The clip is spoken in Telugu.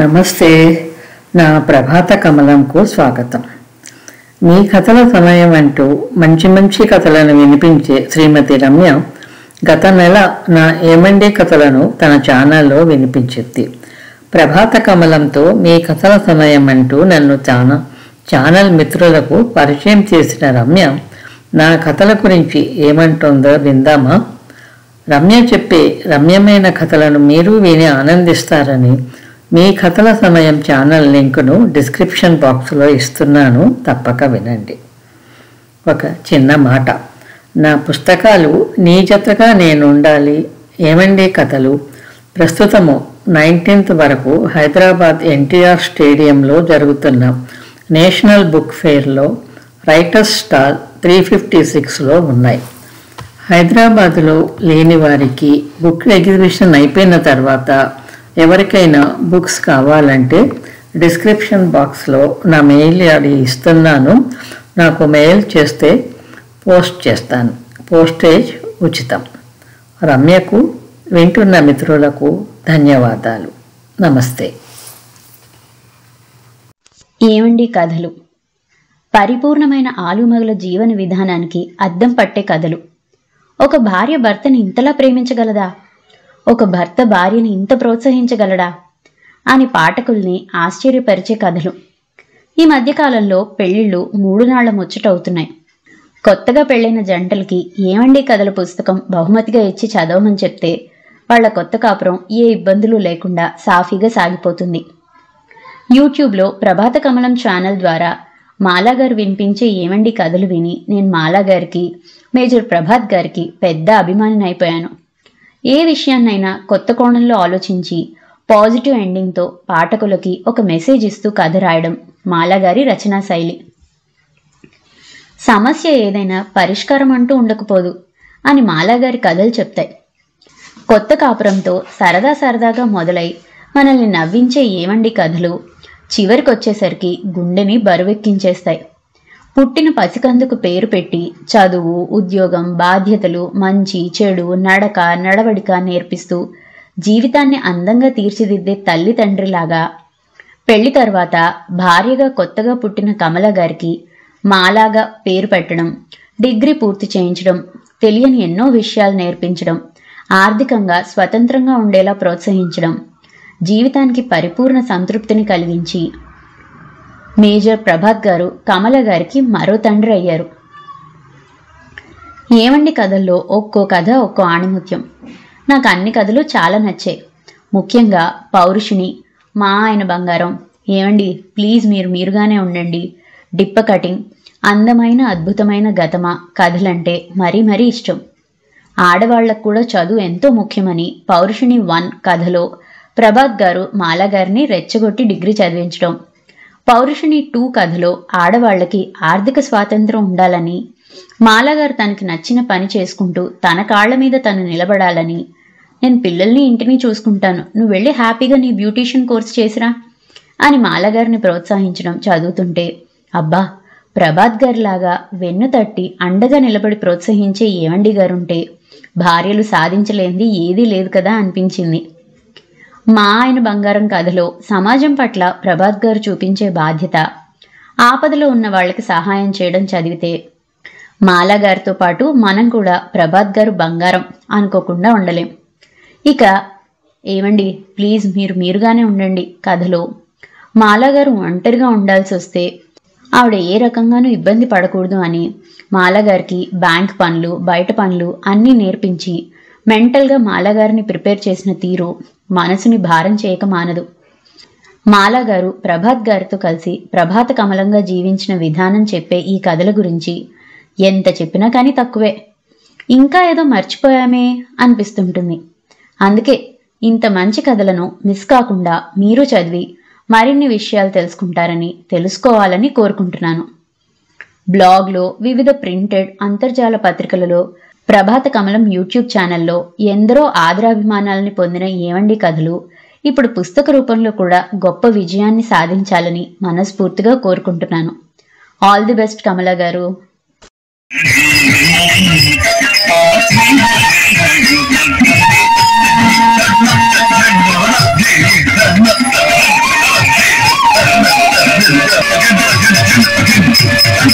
నమస్తే నా ప్రభాత కమలంకు స్వాగతం మీ కథల సమయం అంటూ మంచి మంచి కథలను వినిపించే శ్రీమతి రమ్య గత నెల నా ఏమండే కథలను తన ఛానల్లో వినిపించింది ప్రభాత కమలంతో మీ కథల సమయం అంటూ నన్ను చాలా ఛానల్ మిత్రులకు పరిచయం చేసిన రమ్య నా కథల గురించి ఏమంటుందో విందామా రమ్య చెప్పే రమ్యమైన కథలను మీరు విని ఆనందిస్తారని మీ కథల సమయం ఛానల్ లింకును డిస్క్రిప్షన్ బాక్స్లో ఇస్తున్నాను తప్పక వినండి ఒక చిన్న మాట నా పుస్తకాలు నీ జతగా నేను ఉండాలి ఏమండి కథలు ప్రస్తుతము నైన్టీన్త్ వరకు హైదరాబాద్ ఎన్టీఆర్ స్టేడియంలో జరుగుతున్న నేషనల్ బుక్ ఫెయిర్లో రైటర్స్ స్టాల్ త్రీ ఫిఫ్టీ సిక్స్లో ఉన్నాయి హైదరాబాదులో లేని వారికి బుక్ ఎగ్జిబిషన్ అయిపోయిన తర్వాత ఎవరికైనా బుక్స్ కావాలంటే డిస్క్రిప్షన్ బాక్స్లో నా మెయిల్ ఐడి ఇస్తున్నాను నాకు మెయిల్ చేస్తే పోస్ట్ చేస్తాను పోస్టేజ్ ఉచితం రమ్యకు వింటున్న మిత్రులకు ధన్యవాదాలు నమస్తే ఏమండి కథలు పరిపూర్ణమైన ఆలుమగల జీవన విధానానికి అద్దం పట్టే కథలు ఒక భార్య భర్తని ఇంతలా ప్రేమించగలదా ఒక భర్త భార్యని ఇంత ప్రోత్సహించగలడా అని పాఠకుల్ని ఆశ్చర్యపరిచే కథలు ఈ మధ్యకాలంలో పెళ్లిళ్ళు మూడు నాళ్ల ముచ్చటవుతున్నాయి కొత్తగా పెళ్ళైన జంటలకి ఏమండి కథల పుస్తకం బహుమతిగా ఇచ్చి చదవమని చెప్తే వాళ్ళ కొత్త కాపురం ఏ ఇబ్బందులు లేకుండా సాఫీగా సాగిపోతుంది యూట్యూబ్లో ప్రభాత కమలం ఛానల్ ద్వారా మాలా గారు వినిపించే ఏమండి కథలు విని నేను మాలా గారికి మేజర్ ప్రభాత్ గారికి పెద్ద అభిమానిని అయిపోయాను ఏ విషయాన్నైనా కొత్త కోణంలో ఆలోచించి పాజిటివ్ ఎండింగ్తో పాఠకులకి ఒక మెసేజ్ ఇస్తూ కథ రాయడం మాలా గారి రచనా శైలి సమస్య ఏదైనా పరిష్కారం అంటూ ఉండకపోదు అని మాలా గారి కథలు చెప్తాయి కొత్త కాపురంతో సరదా సరదాగా మొదలై మనల్ని నవ్వించే ఏమండి కథలు చివరికొచ్చేసరికి గుండెని బరువెక్కించేస్తాయి పుట్టిన పసికందుకు పేరు పెట్టి చదువు ఉద్యోగం బాధ్యతలు మంచి చెడు నడక నడవడిక నేర్పిస్తూ జీవితాన్ని అందంగా తీర్చిదిద్దే తల్లి తండ్రిలాగా పెళ్లి తర్వాత భార్యగా కొత్తగా పుట్టిన కమల గారికి మాలాగా పేరు పెట్టడం డిగ్రీ పూర్తి చేయించడం తెలియని ఎన్నో విషయాలు నేర్పించడం ఆర్థికంగా స్వతంత్రంగా ఉండేలా ప్రోత్సహించడం జీవితానికి పరిపూర్ణ సంతృప్తిని కలిగించి మేజర్ ప్రభాత్ గారు కమల గారికి మరో తండ్రి అయ్యారు ఏమండి కథల్లో ఒక్కో కథ ఒక్కో ఆణిముత్యం నాకు అన్ని కథలు చాలా నచ్చాయి ముఖ్యంగా పౌరుషిణి మా ఆయన బంగారం ఏమండి ప్లీజ్ మీరు మీరుగానే ఉండండి డిప్ప కటింగ్ అందమైన అద్భుతమైన గతమ కథలంటే మరీ మరీ ఇష్టం ఆడవాళ్లకు కూడా చదువు ఎంతో ముఖ్యమని పౌరుషిణి వన్ కథలో ప్రభాత్ గారు మాలా గారిని రెచ్చగొట్టి డిగ్రీ చదివించడం పౌరుషిణి టూ కథలో ఆడవాళ్లకి ఆర్థిక స్వాతంత్రం ఉండాలని మాలాగారు తనకి నచ్చిన పని చేసుకుంటూ తన కాళ్ల మీద తను నిలబడాలని నేను పిల్లల్ని ఇంటిని చూసుకుంటాను నువ్వు వెళ్ళి హ్యాపీగా నీ బ్యూటీషియన్ కోర్స్ చేసిరా అని మాలగారిని ప్రోత్సహించడం చదువుతుంటే అబ్బా ప్రభాత్ గారిలాగా వెన్ను తట్టి అండగా నిలబడి ప్రోత్సహించే ఏవండి గారుంటే భార్యలు సాధించలేనిది ఏదీ లేదు కదా అనిపించింది మా ఆయన బంగారం కథలో సమాజం పట్ల ప్రభాత్ గారు చూపించే బాధ్యత ఆపదలో ఉన్న వాళ్ళకి సహాయం చేయడం చదివితే మాలా గారితో పాటు మనం కూడా ప్రభాత్ గారు బంగారం అనుకోకుండా ఉండలేం ఇక ఏమండి ప్లీజ్ మీరు మీరుగానే ఉండండి కథలో మాలా గారు ఒంటరిగా ఉండాల్సి వస్తే ఆవిడ ఏ రకంగానూ ఇబ్బంది పడకూడదు అని మాలగారికి బ్యాంక్ పనులు బయట పనులు అన్నీ నేర్పించి మెంటల్గా మాలగారిని ప్రిపేర్ చేసిన తీరు మనసుని భారం చేయక మానదు మాలాగారు ప్రభాత్ గారితో కలిసి ప్రభాత కమలంగా జీవించిన విధానం చెప్పే ఈ కథల గురించి ఎంత చెప్పినా కానీ తక్కువే ఇంకా ఏదో మర్చిపోయామే అనిపిస్తుంటుంది అందుకే ఇంత మంచి కథలను మిస్ కాకుండా మీరు చదివి మరిన్ని విషయాలు తెలుసుకుంటారని తెలుసుకోవాలని కోరుకుంటున్నాను బ్లాగ్లో వివిధ ప్రింటెడ్ అంతర్జాల పత్రికలలో ప్రభాత కమలం యూట్యూబ్ ఛానల్లో ఎందరో ఆదరాభిమానాలని పొందిన ఏవండి కథలు ఇప్పుడు పుస్తక రూపంలో కూడా గొప్ప విజయాన్ని సాధించాలని మనస్ఫూర్తిగా కోరుకుంటున్నాను ఆల్ ది బెస్ట్ కమల గారు Thank you. Thank you.